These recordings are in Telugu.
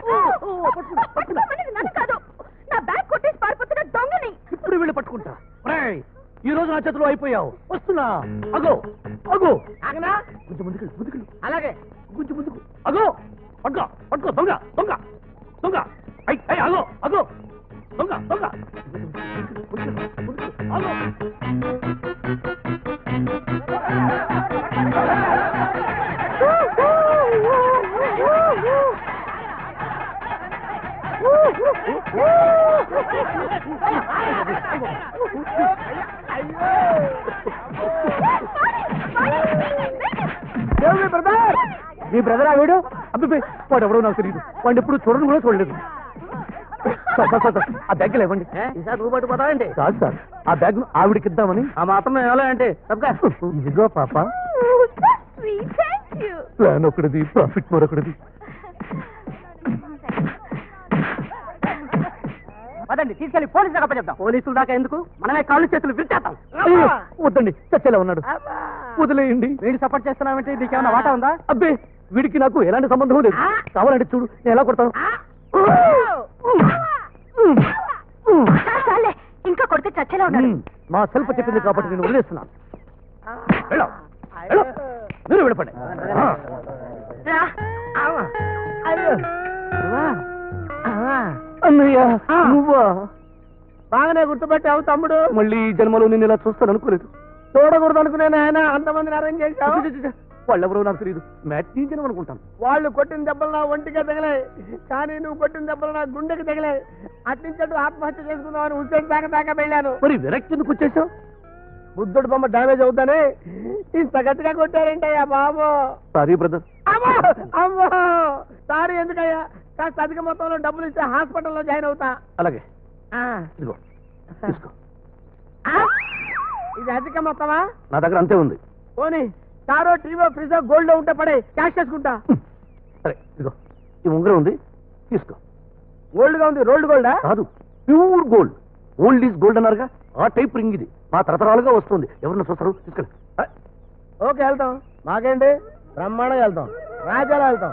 పట్టుకోమనేది నన్ను కాదు నా బ్యాగ్ కొట్టేసి పారిపోతున్న దొంగని ఇప్పుడు వెళ్ళి పట్టుకుంటా ఒరేయ్, ఈ రోజు నా చేతిలో అయిపోయావు వస్తున్నా అగో అగో ఆగనా కొంచెం ముందుకెళ్ళు ముందుకెళ్ళు అలాగే కొంచెం ముందుకు అగో పట్టుకో పట్టుకో దొంగ దొంగ దొంగ ఐ ఐ అగో అగో దొంగ దొంగ ముందుకెళ్ళు, ముందుకెళ్ళు, అగో దేవుడి బ్రదర్ నీ బ్రదర్ వీడు అబ్బే వాడు ఎవడో నాకు తెలియదు వాడిని ఎప్పుడు చూడను కూడా చూడలేదు సార్, సార్, సార్, సార్, ఆ బ్యాగ్ ఇవ్వండి ఈసారి నువ్వు పట్టుకుపోతావండి కాదు సార్ ఆ బ్యాగ్ ఆవిడకి ఇద్దామని ఆ మాత్రం ఎలా అంటే తప్పగా ఇదిగో పాప స్వీట్ థ్యాంక్ యూ ప్లాన్ ఒకటిది ప్రాఫిట్ మరొకటిది పదండి తీసుకెళ్లి పోలీసులకు అప్పచెప్తాం పోలీసులు దాకా ఎందుకు మనమే కాళ్ళు చేతులు విరిచేస్తాం అయ్యో, వద్దండి చచ్చేలా ఉన్నాడు వదిలేయండి వీడు సపోర్ట్ చేస్తున్నామంటే నీకేమైనా వాటా ఉందా అబ్బే వీడికి నాకు ఎలాంటి సంబంధం లేదు కావాలంటే చూడు నేను ఎలా కొడతాను చాలు, చాలే ఇంకా కొడితే చచ్చేలా ఉన్నాడు ఉమ్, మా సెల్ఫ్ చెప్పింది కాబట్టి నేను వదిలేస్తున్నాను వెళ్ళు, వెళ్ళు. మీరు విడపండి రా అన్నయ్య నువ్వా బాగానే గుర్తుపెట్టావు తమ్ముడు మళ్ళీ ఈ జన్మలో నేను ఇలా చూస్తాను అనుకోలేదు చూడకూడదు అనుకునే ఆయన అంతమందిని అరేంజ్ చేశావు వాళ్ళెవరో నాకు తెలియదు మ్యాచ్ జనం అనుకుంటాను వాళ్ళు కొట్టిన దెబ్బలు నా ఒంటిగా తగిలాయి కానీ నువ్వు కొట్టిన దెబ్బలు నా గుండెకి తగిలాయి అట్నుంచట్టు ఆత్మహత్య చేసుకుందామని హుస్సేన్ దాకా దాకా వెళ్ళాను మరి విరక్తి ఎందుకు వచ్చేసావు బుద్ధుడు బొమ్మ డ్యామేజ్ అవుతానే ఇంత గట్టిగా కొట్టారేంటయ్యా బాబు సారీ బ్రదర్ అమ్మో అమ్మో సారీ ఎందుకయ్యా కాస్త అధిక మొత్తంలో డబ్బులు ఇస్తే హాస్పిటల్లో జాయిన్ అవుతా అలాగే ఆ. ఇదిగో తీసుకో ఆ? ఇది అధిక మొత్తమా నా దగ్గర అంతే ఉంది పోనీ కారో టీవో ఫ్రిజో గోల్డ్ ఉంటే పడే క్యాష్ చేసుకుంటా సరే ఇదిగో ఈ ఉంగరం ఉంది తీసుకో గోల్డ్ గా ఉంది రోల్డ్ గోల్డా కాదు pure gold old is gold అన్నారుగా ఆ టైప్ రింగ్ ఇది మా తరతరాలుగా వస్తుంది ఎవరన్నా చూస్తారు తీసుకెళ్ళి ఆ, ఓకే వెళ్తాం మాకేంటి బ్రహ్మాండంగా వెళ్తాం రాజాలో వెళ్తాం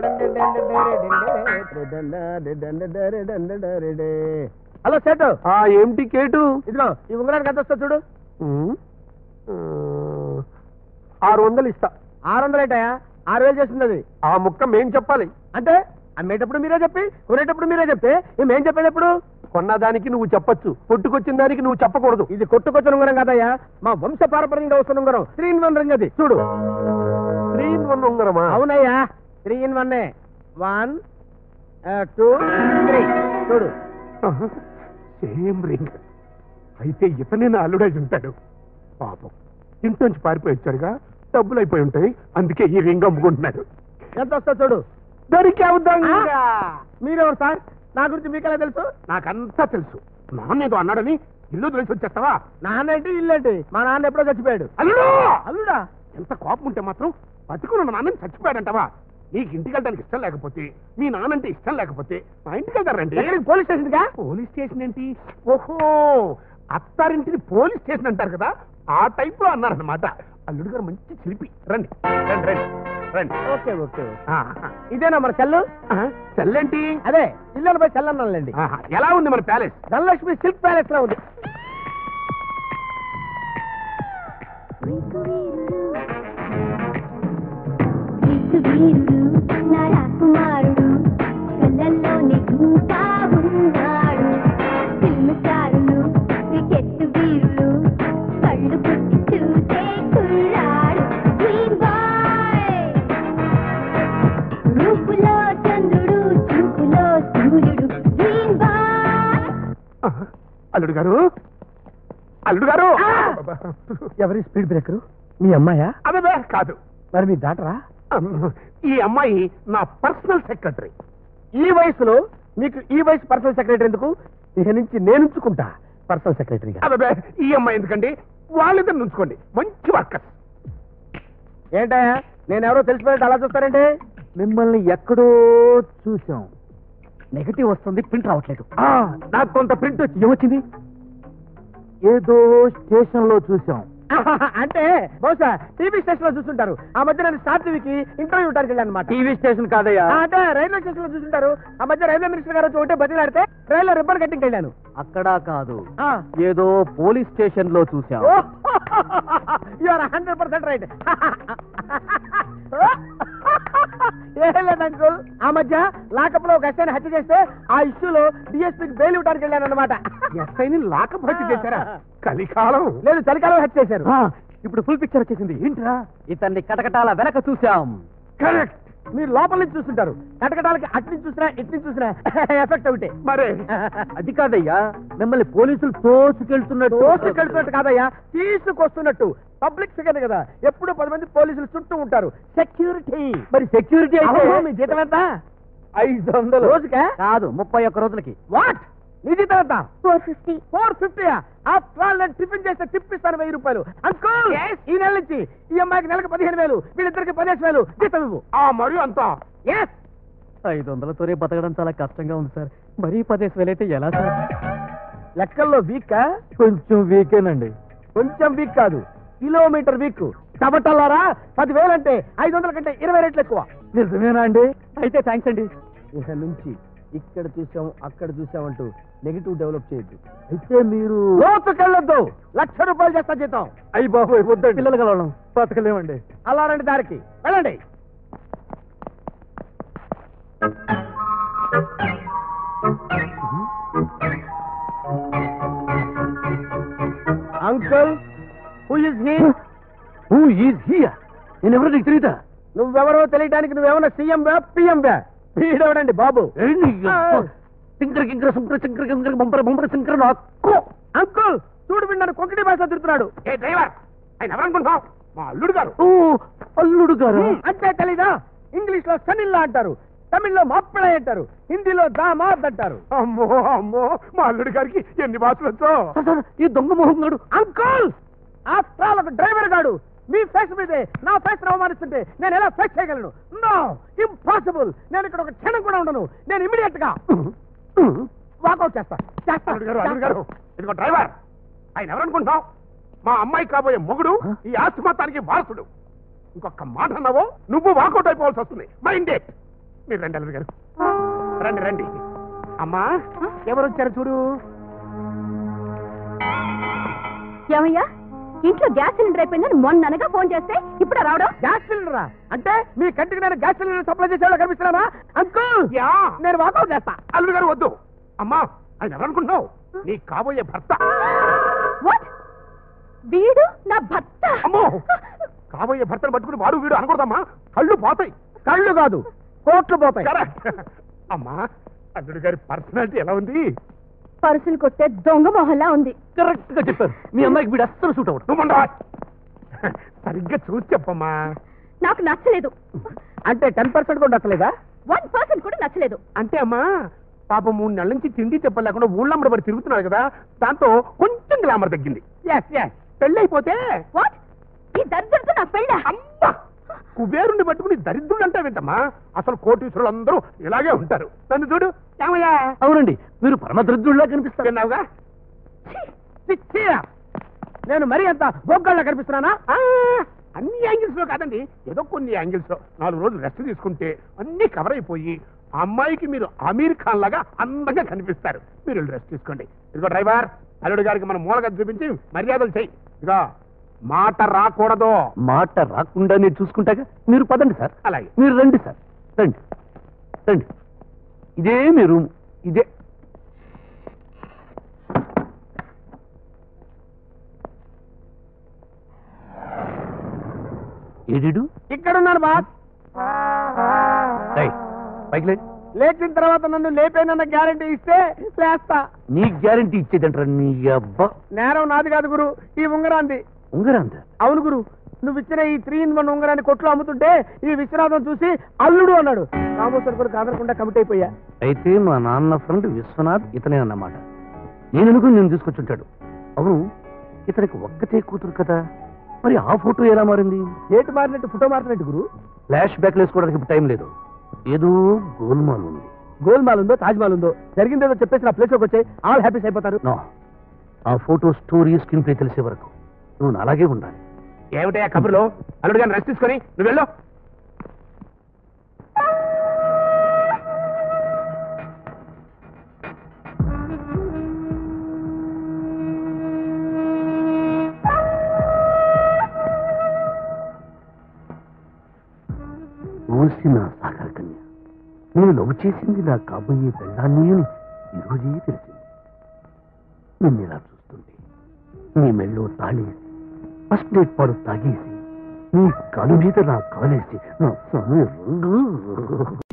హలో సెట్ ఆ ఏంటి కేటు ఇదిగో ఈ ఉంగరానికి ఎంత వస్తా చూడు ఉమ్, ఆ, ఆరు వందలు ఇస్తా ఆరు వందలు ఏంటయా ఆరు వేలు చేస్తుంది అది ఆ ముక్క మేం చెప్పాలి అంటే అమ్మేటప్పుడు మీరే చెప్పి కొనేటప్పుడు మీరే చెప్తే మేం చెప్పేది ఎప్పుడు కొన్నదానికి నువ్వు చెప్పొచ్చు కొట్టుకొచ్చిన దానికి నువ్వు చెప్పకూడదు ఇది కొట్టుకొచ్చిన ఉంగరం కాదయ్యా మా వంశ పారపర్యంగా వస్తున్న ఉంగరం త్రీ ఇన్ వన్ రింగ్ అది చూడు త్రీ ఇన్ వన్ ఉంగరమా అవునయ్యా three in one one two three చూడు సేమ్ రింగ్ అయితే ఇతనే నా అల్లుడై ఉంటాడు పాపం ఇంట్లోంచి పారిపోయి వచ్చారుగా డబ్బులు అయిపోయి ఉంటాయి అందుకే ఈ రింగ్ అమ్ముకుంటున్నాడు ఎంత వస్తా చూడు దొరికావు దొంగ మీరెవరు సార్ నా గురించి మీకెలా తెలుసు నాకంతా తెలుసు నాన్నేదో అన్నాడని ఇల్లు తెలిసి వచ్చేస్తావా నాన్న ఏంటి ఇల్లేంటి మా నాన్న ఎప్పుడో చచ్చిపోయాడు అల్లుడు అల్లుడా ఎంత కోపం ఉంటే మాత్రం బతుకున్న నాన్నని చచ్చిపోయాడంటావా నీకు ఇంటికి వెళ్ళడానికి ఇష్టం లేకపోతే మీ నాన్నంటే ఇష్టం లేకపోతే మా ఇంటికి వెళ్తారండి ఎక్కడికి పోలీస్ స్టేషన్ గా పోలీస్ స్టేషన్ ఏంటి ఓహో అత్తారింటిని పోలీస్ స్టేషన్ అంటారు కదా ఆ టైప్ లో అన్నారనమాట అల్లుడు గారు మంచి చిలిపి రండి రండి రండి రండి ఓకే ఓకే ఆ, ఇదేనా మన చెల్లు ఆ, చెల్లేంటి అదే ఇల్లు పోయి చెల్లన్నానులేండి ఆహా, ఎలా ఉంది మన ప్యాలెస్ ధనలక్ష్మి సిల్క్ ప్యాలెస్ లో ఉంది వీరుడు నా రాకుమారుడు కళ్ళల్లోనే ఇంకా ఉన్నాడు ఫిల్మ్ స్టారులు క్రికెట్ వీరులు కళ్ళు పుట్టి చూసే కుర్రాడు Green boy. రూపులో చంద్రుడు చూపులో సూర్యుడు Green boy. ఆహా, అల్లుడు గారు అల్లుడు గారు ఎవరి స్పీడ్ బ్రేకర్ మీ అమ్మాయా అదే కాదు మరి మీ డాటరా అమ్మ, ఈ అమ్మాయి నా పర్సనల్ సెక్రటరీ ఈ వయసులో మీకు ఈ వయసు పర్సనల్ సెక్రటరీ ఎందుకు ఇక నుంచి నేను ఉంచుకుంటా పర్సనల్ సెక్రటరీగా అదే ఈ అమ్మాయి ఎందుకండి వాళ్ళిద్దరు నుంచుకోండి మంచి వర్కర్స్ ఏంటయ్యా నేను ఎవరో తెలిసిపోయినట్టు అలా చూస్తారంటే మిమ్మల్ని ఎక్కడో చూసాం నెగటివ్ వస్తుంది ప్రింట్ రావట్లేదు నాకు కొంత ప్రింట్ వచ్చి ఏమొచ్చింది ఏదో స్టేషన్ లో చూసాం అంటే బహుశా టీవీ స్టేషన్ లో చూస్తుంటారు ఆ మధ్య నేను స్టార్ టీవీకి ఇంటర్వ్యూ ఇవ్వడానికి వెళ్ళాను అనమాట టీవీ స్టేషన్ కాదయ్యా అంటే రైల్వే స్టేషన్ లో చూస్తుంటారు ఆ మధ్య రైల్వే మినిస్టర్ గారు వచ్చి ఒకటే బతిలాడితే రైల్లో రిబ్బన్ కట్టింగ్ వెళ్ళాను అక్కడ కాదు ఆ. ఏదో పోలీస్ స్టేషన్ లో చూసాం you are hundred percent right ఏం లేదు అంకుల్ ఆ మధ్య లాకప్ లో ఒక ఎస్ఐని హత్య చేస్తే ఆ ఇష్యూలో డిఎస్పీకి బెయిల్ ఇవ్వడానికి వెళ్ళాను అనమాట ఎస్ఐని లాకప్ హత్య చేశారా కలికాలం లేదు చలికాలం హత్య చేశారు ఇప్పుడు ఫుల్ పిక్చర్ వచ్చేసింది ఏంట్రా ఇతన్ని కటకటాల వెనక చూసాం కరెక్ట్ మీరు లోపల నుంచి చూస్తుంటారు కటకటాలకి అటు నుంచి చూసినా ఇటు నుంచి చూసినా ఎఫెక్ట్ ఒకటి మరే అది కాదయ్యా మిమ్మల్ని పోలీసులు తోసుకెళ్తున్నట్టు దోసుకెళ్తున్నట్టు కాదయ్యా తీసుకొస్తున్నట్టు పబ్లిక్ సెకండ్ కదా ఎప్పుడు పది మంది పోలీసులు చుట్టూ ఉంటారు సెక్యూరిటీ మరి సెక్యూరిటీ అయితే మీ జీతం ఎంత ఐదు వందలు రోజుకా కాదు ముప్పై ఒక్క రోజులకి వాట్ నీ జీతం ఎంత four fifty four fifty after all నేను టిఫిన్ చేస్తే టిప్ ఇస్తాను వెయ్యి రూపాయలు అంకుల్ ఈ నెల నుంచి ఈ అమ్మాయికి నెలకు పదిహేను వేలు వీళ్ళిద్దరికి పదిహేను వేలు జీతం ఇవ్వు ఆ మరి అంతా ఎస్ ఐదు వందలతోనే బతకడం చాలా కష్టంగా ఉంది సార్ మరీ పదేసి వేలైతే ఎలా సార్ లెక్కల్లో వీక్ కొంచెం వీకేనండి కొంచెం వీక్ కాదు కిలోమీటర్ వీక్ చబట్టలారా పదివేలు అంటే ఐదు వందల కంటే ఇరవై రెట్లు ఎక్కువ నిజమేనా అండి అయితే థ్యాంక్స్ అండి ఇక నుంచి ఇక్కడ చూసాం అక్కడ చూసామంటూ నెగిటివ్ డెవలప్ చేయొద్దు అయితే మీరు లోతుకెళ్ళొద్దు లక్ష రూపాయలు చేస్తా జీతం అయ్యి బాబు వద్దండి పిల్లలు కలవడం బతకలేమండి అలా రండి దారికి వెళ్ళండి uncle who is he who is here నేను ఎవరో నీకు తెలియదా నువ్వెవరో తెలియడానికి నువ్వేమన్నా సీఎం వే పిఎం వే వీడెవడండి బాబు సింకర కింకర సుంకర సింకర కింకర బొంపర బొంపర సింకర నాకు అంకుల్ చూడు విన్నాను కొంకటి భాష తిడుతున్నాడు ఏ డ్రైవర్ ఆయన ఎవరనుకుంటున్నావు మా అల్లుడు గారు ఓ అల్లుడు గారు అంటే తెలీదా ఇంగ్లీష్ లో సనిల్లా అంటారు తమిళ్లో మాப்பிళ అంటారు హిందీలో దామాద్ అంటారు అమ్మో అమ్మో మా అల్లుడు గారికి ఎన్ని భాషలు వచ్చో సార్, సార్, ఈ దొంగ మొహం గాడు అంకుల్ ఆఫ్టర్ ఆల్ ఒక డ్రైవర్ గాడు మీ ఫేస్ మీదే నా ఫేస్ అవమానిస్తుంటే నేను ఎలా ఫేస్ చేయగలను నో ఇంపాసిబుల్ నేను ఇక్కడ ఒక క్షణం కూడా ఉండను నేను ఇమీడియట్ గా వాకౌట్ చేస్తా చేస్తా అల్లుడు గారు అల్లుడు గారు ఇదిగో డ్రైవర్ ఆయన ఎవరనుకుంటున్నావు మా అమ్మాయి కాబోయే మొగుడు ఈ ఆస్తి మొత్తానికి వారసుడు ఇంకొక మాట అన్నావో నువ్వు వాకౌట్ అయిపోవాల్సి వస్తుంది మైండ్ ఇట్ మీరు రండి అల్లుడు గారు రండి రండి అమ్మా ఎవరు వచ్చారు చూడు ఏమయ్యా ఇంట్లో గ్యాస్ సిలిండర్ అయిపోయిందని మొన్న అనగా ఫోన్ చేస్తే ఇప్పుడు రావడం గ్యాస్ సిలిండరా అంటే మీ కంటికి నేను గ్యాస్ సిలిండర్ సప్లై చేసేవాళ్ళు కనిపిస్తున్నానా అంకుల్ యా నేను వాకౌట్ చేస్తా అల్లుడు గారు వద్దు అమ్మా ఆయన ఎవరనుకుంటున్నావు నీ కాబోయే భర్త వాట్ వీడు నా భర్త అమ్మో కాబోయే భర్తను పట్టుకుని వాడు వీడు అనకూడదమ్మా కళ్ళు పోతాయి కళ్ళు కాదు కోట్లు పోతాయి కరెక్ట్ అమ్మా అల్లుడు గారి పర్సనాలిటీ ఎలా ఉంది పరుసులు కొట్టే దొంగ మొహల్లా ఉంది కరెక్ట్ గా చెప్పారు మీ అమ్మాయికి వీడు అస్సలు సూట్ అవ్వడు నువ్వు ఉండవా? సరిగ్గా చూసి చెప్పమ్మా నాకు నచ్చలేదు అంటే టెన్ పర్సెంట్ కూడా నచ్చలేదా వన్ పర్సెంట్ కూడా నచ్చలేదు అంటే అమ్మా పాపం మూడు నెలల నుంచి తిండి చెప్పలేకుండా ఊళ్ళమ్మడి పడి తిరుగుతున్నాడు కదా దాంతో కొంచెం గ్లామర్ తగ్గింది ఎస్ ఎస్ పెళ్ళైపోతే వాట్ ఈ దరిద్రంతో నా పెళ్ళ అమ్మా కుబేరుని పట్టుకుని దరిద్రుడు అంటే వింటమ్మా అసలు కోటీశ్వరులు అందరూ ఇలాగే ఉంటారు నన్ను చూడు ఏమయ్యా అవునండి మీరు పరమదరిద్రుల్లా కనిపిస్తారు విన్నావుగా చిచ్చీ! నేను మరీ అంత బొగ్గల్లా కనిపిస్తున్నానా ఆ, అన్ని యాంగిల్స్ లో కాదండి ఏదో కొన్ని యాంగిల్స్ లో నాలుగు రోజులు రెస్ట్ తీసుకుంటే అన్ని కవర్ అయిపోయి ఆ అమ్మాయికి మీరు అమీర్ ఖాన్ లాగా అందంగా కనిపిస్తారు మీరు రెస్ట్ తీసుకోండి ఇదిగో డ్రైవర్ అల్లుడు గారికి మన మూలగా చూపించి మర్యాదలు చెయ్యి ఇదిగో మాట రాకూడదు మాట రాకుండా నేను చూసుకుంటాగా మీరు పదండి సార్ అలాగే మీరు రండి సార్ రండి రండి ఇదే మీ రూమ్ ఇదే ఏడిడు ఇక్కడున్నాను బాస్ రేయ్, పైకి లే లేచిన తర్వాత నన్ను లేపేనన్న గ్యారంటీ ఇస్తే లేస్తా నీ గ్యారంటీ ఇచ్చేదంటారా నీ అబ్బా నేరం నాది కాదు గురు ఈ ఉంగరాంది ఉంగరంత అవును గురు నువ్వు ఇచ్చిన ఈ త్రీ ఇన్ వన్ ఉంగరాన్ని కొట్లో అమ్ముతుంటే ఈ విశ్వనాథం చూసి అల్లుడు అన్నాడు రామోసర్ కూడా కాదనకుండా కమిట్ అయిపోయా అయితే మా నాన్న ఫ్రెండ్ విశ్వనాథ్ ఇతనే అన్నమాట నేను అనుకుని నేను తీసుకొచ్చుంటాడు అవును ఇతనికి ఒక్కతే కూతురు కదా మరి ఆ ఫోటో ఎలా మారింది ఏటు మారినట్టు ఫోటో మారినట్టు గురు ఫ్లాష్ బ్యాక్ వేసుకోవడానికి ఇప్పుడు టైం లేదు ఏదో గోల్మాల్ ఉంది గోల్మాల్ ఉందో తాజ్మాల్ ఉందో జరిగిందేదో చెప్పేసి నా ప్లేస్ లోకి వచ్చాయి ఆల్ హ్యాపీస్ అయిపోతారు నో ఆ ఫోటో స్టోరీ స్క్రీన్ ప్లే తెలిసే వరకు నువ్వు అలాగే ఉండాలి ఏమిటయ్యా కబుర్లో అల్లుడు గారిని రెస్ట్ తీసుకొని నువ్వు వెళ్ళు ఊసి నా సాగర కన్య నేను లవ్ చేసింది నా కాబోయే పెళ్ళాన్ని అని ఈరోజే తెలిసింది నిన్ను ఇలా చూస్తుంటే నీ మెళ్ళో తాళేసి ఫస్ట్ డేట్ పాలు తాగేసి నీ కాలు మీద నా కాలేసి నా సమయం